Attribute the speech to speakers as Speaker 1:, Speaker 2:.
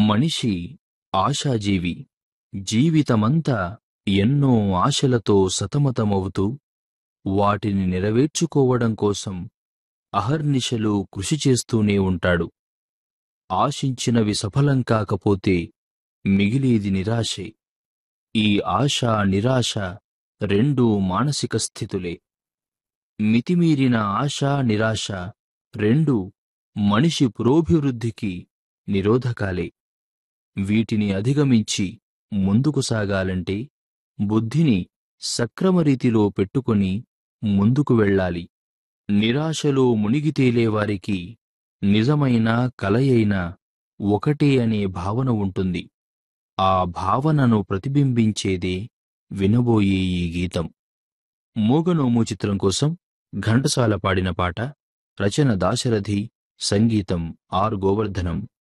Speaker 1: మనిషి ఆశాజీవి జీవితమంతా ఎన్నో ఆశలతో సతమతమవుతూ వాటిని నెరవేర్చుకోవడం కోసం అహర్నిశలు కృషి చేస్తూనే ఉంటాడు ఆశించినవి సఫలం కాకపోతే మిగిలేది నిరాశే ఈ ఆశ నిరాశ రెండూ మానసిక స్థితులే మితిమీరిన ఆశ నిరాశ రెండు మనిషి పురోభివృద్ధికి నిరోధకాలే వీటిని అధిగమించి ముందుకు సాగాలంటే బుద్ధిని సక్రమరీతిలో పెట్టుకొని ముందుకు వెళ్ళాలి నిరాశలో మునిగి తేలేవారికి నిజమైన కలయైన ఒకటే అనే భావన ఉంటుంది ఆ భావనను ప్రతిబింబించేదే వినబోయే ఈ గీతం మూగనోము చిత్రం కోసం ఘంటసాల పాడిన పాట రచన దాశరథి సంగీతం ఆర్ గోవర్ధనం